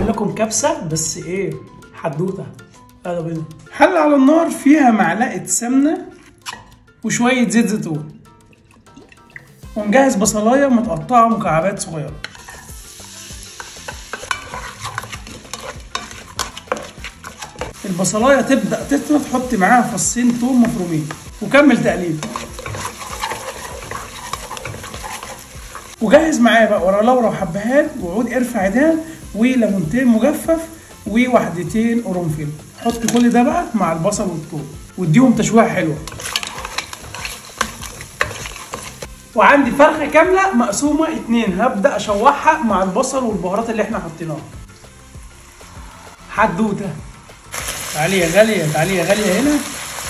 لكم كبسه بس ايه حدوته يلا بينا حله على النار فيها معلقه سمنه وشويه زيت زيتون ونجهز بصلايه متقطعه مكعبات صغيره البصلايه تبدا تطرى تحط معاها فصين توم مفرومين وكمل تقليب وجهز معايا بقى ورا لورا وحبهان وعود قرفة عيدان وليمونتين مجفف ووحدتين قرنفل حط كل ده بقى مع البصل والثوم واديهم تشويحه حلوه وعندي فرخه كامله مقسومه اتنين هبدا اشوحها مع البصل والبهارات اللي احنا حطيناها حدوته تعالي يا غاليه تعالي يا غاليه هنا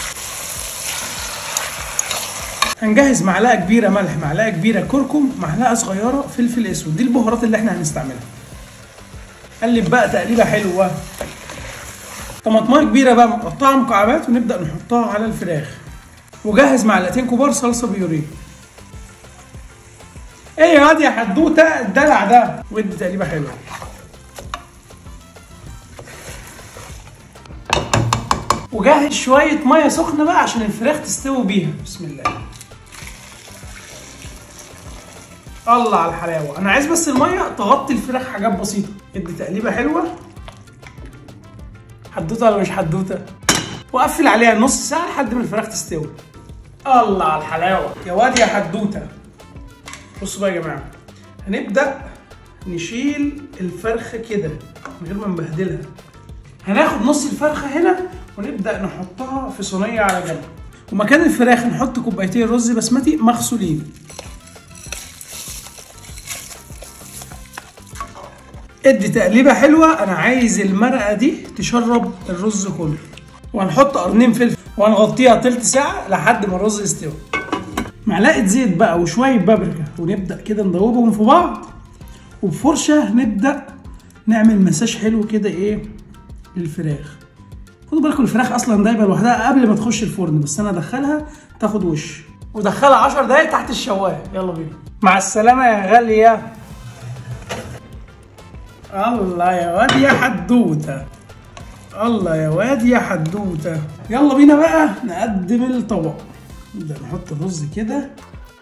هنجهز معلقه كبيره ملح معلقه كبيره كركم معلقه صغيره فلفل اسود دي البهارات اللي احنا هنستعملها قلب بقى تقليبه حلوه طماطمايه كبيره بقى مقطعه مكعبات ونبدا نحطها على الفراخ وجهز معلقتين كبار صلصه بيوريه ايه يا واد يا حدوته الدلع ده ودي تقليبه حلوه وجهز شويه ميه سخنه بقى عشان الفراخ تستوي بيها بسم الله الله على الحلاوه انا عايز بس الميه تغطي الفراخ حاجات بسيطه ادي تقليبه حلوه حدوته ولا مش حدوته وقفل عليها نص ساعه لحد ما الفراخ تستوي الله على الحلاوه يا واد يا حدوته بصوا بقى يا جماعه هنبدا نشيل الفرخه كده من غير ما نبهدلها هناخد نص الفرخه هنا ونبدا نحطها في صينيه على جنب ومكان الفراخ نحط كوبايتين رز بسمتي مغسولين ادي تقليبه حلوه انا عايز المرقه دي تشرب الرز كله وهنحط قرنين فلفل وهنغطيها تلت ساعه لحد ما الرز يستوي معلقه زيت بقى وشويه بابريكا ونبدا كده ندوبهم في بعض وبفرشه نبدا نعمل مساج حلو كده ايه للفراخ خدوا بالكم الفراخ اصلا دايبه لوحدها قبل ما تخش الفرن بس انا ادخلها تاخد وش ودخلها 10 دقايق تحت الشوايه يلا بينا مع السلامه يا غاليه الله يا واد يا حدوته الله يا واد يا حدوته يلا بينا بقى نقدم الطبق نبدا نحط الرز كده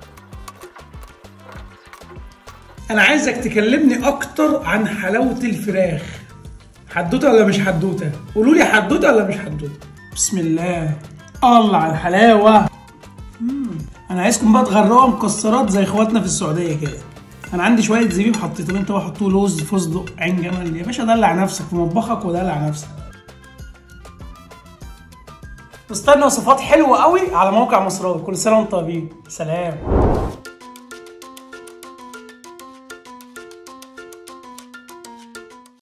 انا عايزك تكلمني اكتر عن حلاوه الفراخ حدوته ولا مش حدوته قولوا لي حدوته ولا مش حدوته بسم الله الله على الحلاوه مم. انا عايزكم بقى تغرقوا مكسرات زي اخواتنا في السعوديه كده انا عندي شويه زبيب حطيتهم انت بقى حطوه لوز فستق عين جمل يا باشا دلع نفسك في مطبخك ودلع نفسك استنى وصفات حلوه قوي على موقع مصراوي كل سنه وانتم طيبين سلام